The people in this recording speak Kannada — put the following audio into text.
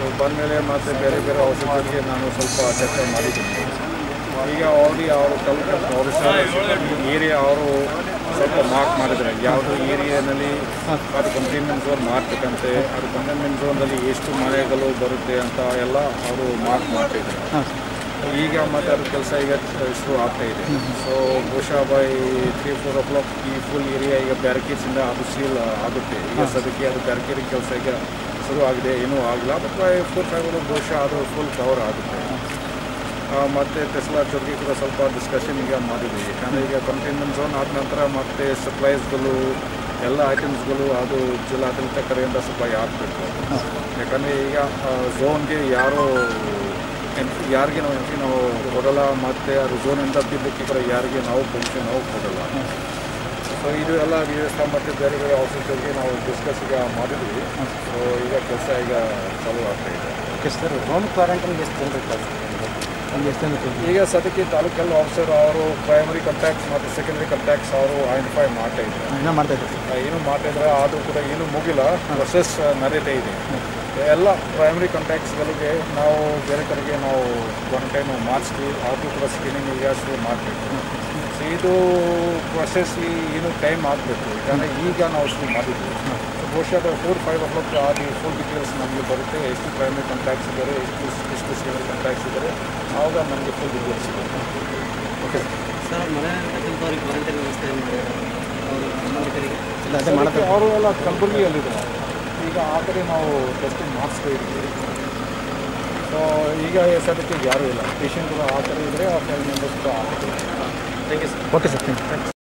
ಬಂದಮೇಲೆ ಮತ್ತು ಬೇರೆ ಬೇರೆ ಔಷಧಿಗಳಿಗೆ ನಾನು ಸ್ವಲ್ಪ ಚರ್ಚೆ ಮಾಡಿದ್ದೀನಿ ಈಗ ಆಲ್ರೆಡಿ ಅವರು ಕಲ್ಕಟ್ಟ ಅವರು ಏರಿಯಾ ಅವರು ಸ್ವಲ್ಪ ಮಾರ್ಕ್ ಮಾಡಿದ್ದಾರೆ ಯಾವುದು ಏರಿಯಾನಲ್ಲಿ ಅದು ಕಂಟೈನ್ಮೆಂಟ್ ಝೋನ್ ಮಾಡಬೇಕಂತೆ ಅದು ಕಂಟೈನ್ಮೆಂಟ್ ಝೋನಲ್ಲಿ ಎಷ್ಟು ಮನೆಗಳು ಬರುತ್ತೆ ಅಂತ ಎಲ್ಲ ಅವರು ಮಾರ್ಕ್ ಮಾಡ್ತಿದ್ದಾರೆ ಹಾಂ ಈಗ ಮತ್ತೆ ಅದ್ರ ಕೆಲಸ ಈಗ ಶುರು ಆಗ್ತಾ ಇದೆ ಸೊ ಬಹುಶಃ by three four o'clock ಈ ಫುಲ್ ಏರಿಯಾ ಈಗ ಬ್ಯಾರಿಕೇಡ್ಸಿಂದ ಅದು ಸೀಲ್ ಆಗುತ್ತೆ ಈಗ ಸದ್ಯಕ್ಕೆ ಅದು ಬ್ಯಾರಿಕೇಡಿಂಗ್ ಕೆಲಸ ಈಗ ಶುರು ಆಗಿದೆ ಏನೂ ಆಗಿಲ್ಲ ಬಟ್ ಬೈ ಫೋರ್ ಫೈವ್ ಬಹುಶಃ ಅದು ಫುಲ್ ಕವರ್ ಆಗುತ್ತೆ ಆ, ಮತ್ತೆ ಟೆಸ್ಲಾ ಜೊತೆಗೆ ಕೂಡ ಸ್ವಲ್ಪ ಡಿಸ್ಕಷನ್ ಈಗ ಮಾಡಿದ್ವಿ ಯಾಕಂದರೆ ಈಗ ಕಂಟೈನ್ಮೆಂಟ್ ಝೋನ್ ಆದ ನಂತರ ಮತ್ತೆ ಸಪ್ಲೈಸ್ಗಳು ಎಲ್ಲ ಐಟಮ್ಸ್ಗಳು ಅದು ಜಿಲ್ಲಾಡಳಿತ ಕಡೆಯಿಂದ ಸಪ್ಲೈ ಆಗಬೇಕು ಯಾಕಂದರೆ ಈಗ ಝೋನ್ಗೆ ಯಾರು ಎಂಟ್ರಿ ಯಾರಿಗೆ ನಾವು ಎಂಟ್ರಿ ನಾವು ಕೊಡಲ್ಲ ಮತ್ತು ಅದು ಝೋನಿಂದ ಬಿದ್ದಕ್ಕೆ ಕೂಡ ಯಾರಿಗೆ ನಾವು ಪರ್ಮಿಷನ್ ನಾವು ಕೊಡಲ್ಲ ಸೊ ಇದು ಎಲ್ಲ ವ್ಯವಸ್ಥೆ ಮತ್ತು ಬೇರೆ ಬೇರೆ ಔಷಧಿಗಳಿಗೆ ನಾವು ಡಿಸ್ಕಸ್ ಈಗ ಮಾಡಿದ್ವಿ ಸೊ ಈಗ ಕೆಲಸ ಈಗ ಚಾಲೂ ಆಗ್ತಾ ಇದೆ ಓಕೆ ಸರ್ ಹೋಮ್ ಕ್ವಾರಂಟೈನ್ಗೆ ಎಷ್ಟು ಜನರು ಕಳಿಸ್ತಾರೆ ಒಂದು ಎಷ್ಟು ಜನ ಕಳಿಸ್ತಾರೆ? ಈಗ ಸದ್ಯಕ್ಕೆ ತಾಲೂಕಲ್ಲಿ ಆಫೀಸರ್ ಅವರು ಪ್ರೈಮರಿ ಕಾಂಟ್ಯಾಕ್ಟ್ಸ್ ಮತ್ತು ಸೆಕೆಂಡರಿ ಕಾಂಟ್ಯಾಕ್ಟ್ಸ್ ಅವರು ಐಡೆಂಟಿಫೈ ಮಾಡ್ತಾ ಇದ್ದಾರೆ ಇನ್ನೂ ಮಾಡ್ತಾ ಇದ್ದಾರೆ ಆ, ಏನು ಮಾಡ್ತಾ ಇದ್ದಾರೆ ಅದು ಕೂಡ ಏನು ಮುಗಿಲ್ಲ ಪ್ರೊಸೆಸ್ ನಡೀತಾ ಇದೆ ಎಲ್ಲ ಪ್ರೈಮರಿ ಕಾಂಟ್ಯಾಕ್ಟ್ಸ್ಗಳಿಗೆ ನಾವು ಬೇರೆ ಕಡೆಗೆ ನಾವು ಕ್ವಾರಂಟೈನ್ ಮಾಡಿಸ್ತೀವಿ ಅದು ಕೂಡ ಸ್ಕ್ರೀನಿಂಗ್ ಈಗ ಶುರು ಮಾಡಬೇಕು ಸೊ ಇದು ಪ್ರೊಸೆಸ್ ಏನು ಟೈಮ್ ಆಗಬೇಕು ಯಾಕಂದರೆ ಈಗ ನಾವು ಶುರು ಮಾಡಿದ್ವಿ ಸೊ ಬಹುಶಃ ಫೋರ್ ಫೈವ್ ಓ ಕ್ಲಾಕ್ ಆಗಿ ಫುಲ್ ಡೀಟೇಲ್ಸ್ ನಮಗೆ ಬರುತ್ತೆ ಎಷ್ಟು ಪ್ರೈಮರಿ ಕಾಂಟ್ಯಾಕ್ಟ್ಸ್ ಇದ್ದಾರೆ ಎಷ್ಟು ಎಷ್ಟು ಸೆಕೆಂಡರಿ ಕಾಂಟ್ಯಾಕ್ಟ್ಸ್ ಇದ್ದಾರೆ ಆವಾಗ ನಮಗೆ ಫುಲ್ ಡೀಟೇಲ್ಸ್ ಸಿಗುತ್ತೆ ಓಕೆ ಸರ್ ಮನೆ ಅಂತಕ್ಕಂಥವ್ರಿಗೆ ಕ್ವಾರಂಟೈನ್ ವ್ಯವಸ್ಥೆ ಏನು ಮಾಡಿದ್ದಾರೆ ಅವರು ಸಂಬಂಧಿಕರಿಗೆ ಇಲ್ಲ ಅದೇ ಮಾಡೋದು ಅವರು ಎಲ್ಲ ಕಲಬುರಗಿಯಲ್ಲಿದ್ದಾರೆ ಈಗ ಆ ಕಡೆ ನಾವು ಟೆಸ್ಟಿಂಗ್ ಮಾಡಿಸ್ತಾ ಇದ್ದೀವಿ ಸೊ ಈಗ ಸದ್ಯಕ್ಕೆ ಯಾರೂ ಇಲ್ಲ ಪೇಷಂಟ್ಗಳು ಆ ಕಡೆ ಇದ್ದರೆ ಆ ಫೈವ್ ಮೆಂಬರ್ಸ್ ಕೂಡ ಆ ಕಡೆ thank you sir okay sir thank you